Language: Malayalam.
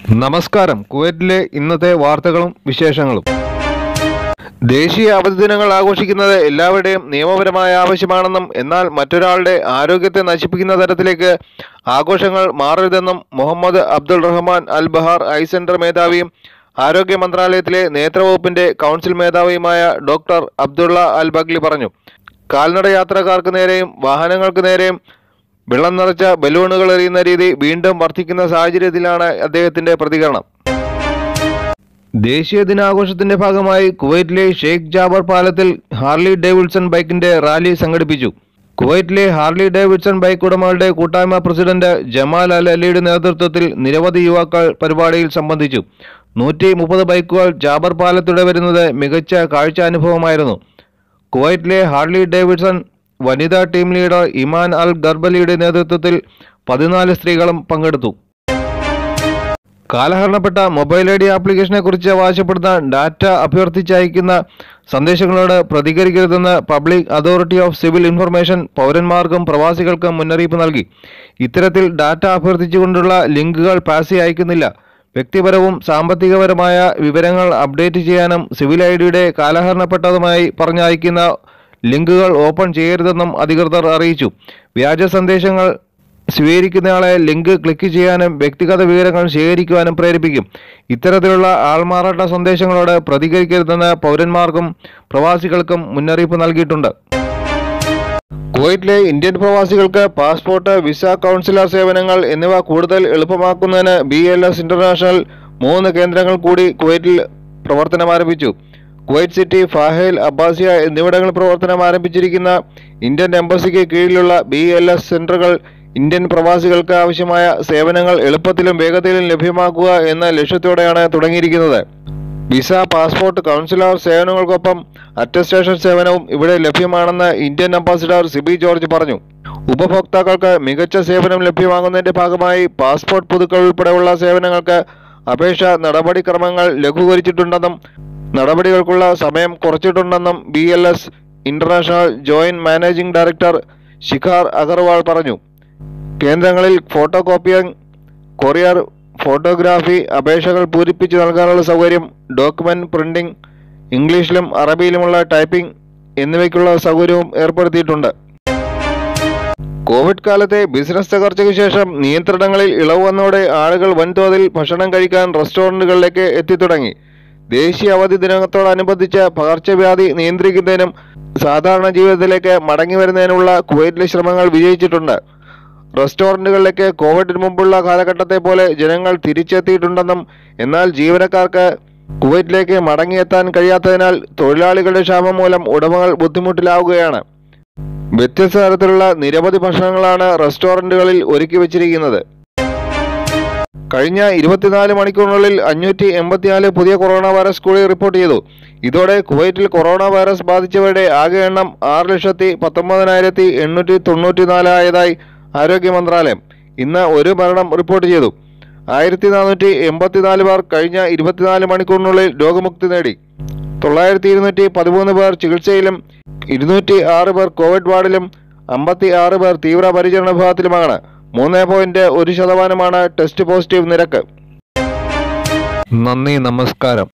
നമസ്കാരം കുവൈറ്റിലെ ഇന്നത്തെ വാർത്തകളും വിശേഷങ്ങളും ദേശീയ അവധി ദിനങ്ങൾ ആഘോഷിക്കുന്നത് എല്ലാവരുടെയും നിയമപരമായ ആവശ്യമാണെന്നും എന്നാൽ മറ്റൊരാളുടെ ആരോഗ്യത്തെ നശിപ്പിക്കുന്ന തരത്തിലേക്ക് ആഘോഷങ്ങൾ മാറരുതെന്നും Muhammad Abdul Rahman Al Bahar eye centre മേധാവിയും ആരോഗ്യ മന്ത്രാലയത്തിലെ നേത്രവകുപ്പിന്റെ കൗൺസിൽ മേധാവിയുമായ ഡോക്ടർ അബ്ദുള്ള അൽ ബഗ്ലി പറഞ്ഞു കാൽനട യാത്രക്കാർക്ക് നേരെയും വാഹനങ്ങൾക്ക് നേരെയും വെള്ളം നിറച്ച ബലൂണുകൾ എറിയുന്ന രീതി വീണ്ടും വർദ്ധിക്കുന്ന സാഹചര്യത്തിലാണ് അദ്ദേഹത്തിന്റെ പ്രതികരണം ദേശീയ ദിനാഘോഷത്തിന്റെ ഭാഗമായി കുവൈറ്റിലെ ഷെയ്ഖ് ജാബർ പാലത്തിൽ ഹാർലി ഡേവിഡ്സൺ ബൈക്കിന്റെ റാലി സംഘടിപ്പിച്ചു കുവൈറ്റിലെ ഹാർലി ഡേവിഡ്സൺ ബൈക്ക് ഉടമകളുടെ കൂട്ടായ്മ പ്രസിഡന്റ് ജമാൽ അൽ അലിയുടെ നേതൃത്വത്തിൽ നിരവധി യുവാക്കൾ പരിപാടിയിൽ സംബന്ധിച്ചു നൂറ്റി മുപ്പത് ബൈക്കുകൾ ജാബർ പാലത്തൂടെ വരുന്നത് മികച്ച കാഴ്ചാനുഭവമായിരുന്നു കുവൈറ്റിലെ ഹാർലി ഡേവിഡ്സൺ വനിതാ ടീം ലീഡർ ഇമാൻ അൽ ഗർബലിയുടെ നേതൃത്വത്തിൽ പതിനാല് സ്ത്രീകളും പങ്കെടുത്തു കാലഹരണപ്പെട്ട മൊബൈൽ ഐ ഡി ആപ്ലിക്കേഷനെ കുറിച്ച് അവകാശപ്പെടുന്ന ഡാറ്റ അഭ്യർത്ഥിച്ചയക്കുന്ന സന്ദേശങ്ങളോട് പ്രതികരിക്കരുതെന്ന് public authority of civil information പൗരന്മാർക്കും പ്രവാസികൾക്കും മുന്നറിയിപ്പ് നൽകി ഇത്തരത്തിൽ ഡാറ്റ അഭ്യർത്ഥിച്ചുകൊണ്ടുള്ള ലിങ്കുകൾ പാസി അയക്കുന്നില്ല വ്യക്തിപരവും സാമ്പത്തികപരമായ വിവരങ്ങൾ അപ്ഡേറ്റ് ചെയ്യാനും സിവിൽ ഐ ഡിയുടെ കാലഹരണപ്പെട്ടതുമായി പറഞ്ഞയക്കുന്ന ലിങ്കുകൾ ഓപ്പൺ ചെയ്യരുതെന്നും അധികൃതർ അറിയിച്ചു വ്യാജ സന്ദേശങ്ങൾ സ്വീകരിക്കുന്നയാളെ ലിങ്ക് ക്ലിക്ക് ചെയ്യാനും വ്യക്തിഗത വിവരങ്ങൾ ശേഖരിക്കുവാനും പ്രേരിപ്പിക്കും ഇത്തരത്തിലുള്ള ആൾമാറാട്ട സന്ദേശങ്ങളോട് പ്രതികരിക്കരുതെന്ന് പൗരന്മാർക്കും പ്രവാസികൾക്കും മുന്നറിയിപ്പ് നൽകിയിട്ടുണ്ട് കുവൈറ്റിലെ ഇന്ത്യൻ പ്രവാസികൾക്ക് പാസ്പോർട്ട് വിസ കൗൺസിലർ സേവനങ്ങൾ എന്നിവ കൂടുതൽ എളുപ്പമാക്കുന്നതിന് ബി എൽ എസ് ഇന്റർനാഷണൽ മൂന്ന് കേന്ദ്രങ്ങൾ കൂടി കുവൈറ്റിൽ പ്രവർത്തനം ആരംഭിച്ചു കുവൈറ്റ് സിറ്റി ഫാഹേൽ അബ്ബാസിയ എന്നിവിടങ്ങളിൽ പ്രവർത്തനം ആരംഭിച്ചിരിക്കുന്ന ഇന്ത്യൻ എംബസിക്ക് കീഴിലുള്ള ബി എൽ എസ് സെന്ററുകൾ ഇന്ത്യൻ പ്രവാസികൾക്ക് ആവശ്യമായ സേവനങ്ങൾ എളുപ്പത്തിലും വേഗത്തിലും ലഭ്യമാക്കുക എന്ന ലക്ഷ്യത്തോടെയാണ് തുടങ്ങിയിരിക്കുന്നത് വിസ പാസ്പോർട്ട് കൗൺസിലർ സേവനങ്ങൾക്കൊപ്പം അറ്റസ്റ്റേഷൻ സേവനവും ഇവിടെ ലഭ്യമാണെന്ന് ഇന്ത്യൻ അംബാസിഡർ സിബി ജോർജ് പറഞ്ഞു ഉപഭോക്താക്കൾക്ക് മികച്ച സേവനം ലഭ്യമാകുന്നതിന്റെ ഭാഗമായി പാസ്പോർട്ട് പുതുക്കൽ ഉൾപ്പെടെയുള്ള സേവനങ്ങൾക്ക് അപേക്ഷ നടപടിക്രമങ്ങൾ ലഘൂകരിച്ചിട്ടുണ്ടെന്നും നടപടികൾക്കുള്ള സമയം കുറച്ചിട്ടുണ്ടെന്നും B L S international joint managing director Shikhar Agarwal പറഞ്ഞു കേന്ദ്രങ്ങളിൽ ഫോട്ടോ കോപ്പിയിങ് കൊറിയർ ഫോട്ടോഗ്രാഫി അപേക്ഷകൾ പൂരിപ്പിച്ച് നൽകാനുള്ള സൗകര്യം ഡോക്യുമെന്റ് പ്രിന്റിംഗ് ഇംഗ്ലീഷിലും അറബിയിലുമുള്ള ടൈപ്പിംഗ് എന്നിവയ്ക്കുള്ള സൗകര്യവും ഏർപ്പെടുത്തിയിട്ടുണ്ട് കോവിഡ് കാലത്തെ ബിസിനസ് തകർച്ചയ്ക്ക് ശേഷം നിയന്ത്രണങ്ങളിൽ ഇളവ് വന്നതോടെ ആളുകൾ വൻതോതിൽ ഭക്ഷണം കഴിക്കാൻ റെസ്റ്റോറന്റുകളിലേക്ക് എത്തിത്തുടങ്ങി ദേശീയ അവധി ദിനത്തോടനുബന്ധിച്ച് പകർച്ചവ്യാധി നിയന്ത്രിക്കുന്നതിനും സാധാരണ ജീവിതത്തിലേക്ക് മടങ്ങി വരുന്നതിനുള്ള കുവൈറ്റിലെ ശ്രമങ്ങൾ വിജയിച്ചിട്ടുണ്ട് റെസ്റ്റോറന്റുകളിലേക്ക് കോവിഡിന് മുമ്പുള്ള കാലഘട്ടത്തെ പോലെ ജനങ്ങൾ തിരിച്ചെത്തിയിട്ടുണ്ടെന്നും എന്നാൽ ജീവനക്കാർക്ക് കുവൈറ്റിലേക്ക് മടങ്ങിയെത്താൻ കഴിയാത്തതിനാൽ തൊഴിലാളികളുടെ ക്ഷാമം മൂലം ഉടമകൾ ബുദ്ധിമുട്ടിലാവുകയാണ് വ്യത്യസ്ത തരത്തിലുള്ള നിരവധി ഭക്ഷണങ്ങളാണ് റെസ്റ്റോറന്റുകളിൽ ഒരുക്കി വച്ചിരിക്കുന്നത് കഴിഞ്ഞ ഇരുപത്തിനാല് മണിക്കൂറിനുള്ളിൽ അഞ്ഞൂറ്റി എൺപത്തിനാല് പുതിയ കൊറോണ വൈറസ് കൂടി റിപ്പോർട്ട് ചെയ്തു ഇതോടെ കുവൈറ്റിൽ കൊറോണ വൈറസ് ബാധിച്ചവരുടെ ആകെ എണ്ണം ആറ് ലക്ഷത്തി പത്തൊമ്പതിനായിരത്തി എണ്ണൂറ്റി തൊണ്ണൂറ്റി നാലായതായി ആരോഗ്യ മന്ത്രാലയം ഇന്ന് ഒരു മരണം റിപ്പോർട്ട് ചെയ്തു ആയിരത്തി നാനൂറ്റി എൺപത്തിനാല് പേർ കഴിഞ്ഞ ഇരുപത്തിനാല് മണിക്കൂറിനുള്ളിൽ രോഗമുക്തി നേടി തൊള്ളായിരത്തി ഇരുന്നൂറ്റി പതിമൂന്ന് പേർ ചികിത്സയിലും ഇരുന്നൂറ്റി ആറ് പേർ കോവിഡ് വാർഡിലും അമ്പത്തി ആറ് പേർ തീവ്ര പരിചരണ വിഭാഗത്തിലുമാണ് മൂന്ന് പോയിന്റ് ഒരു ശതമാനമാണ് ടെസ്റ്റ് പോസിറ്റീവ് നിരക്ക് നന്ദി നമസ്കാരം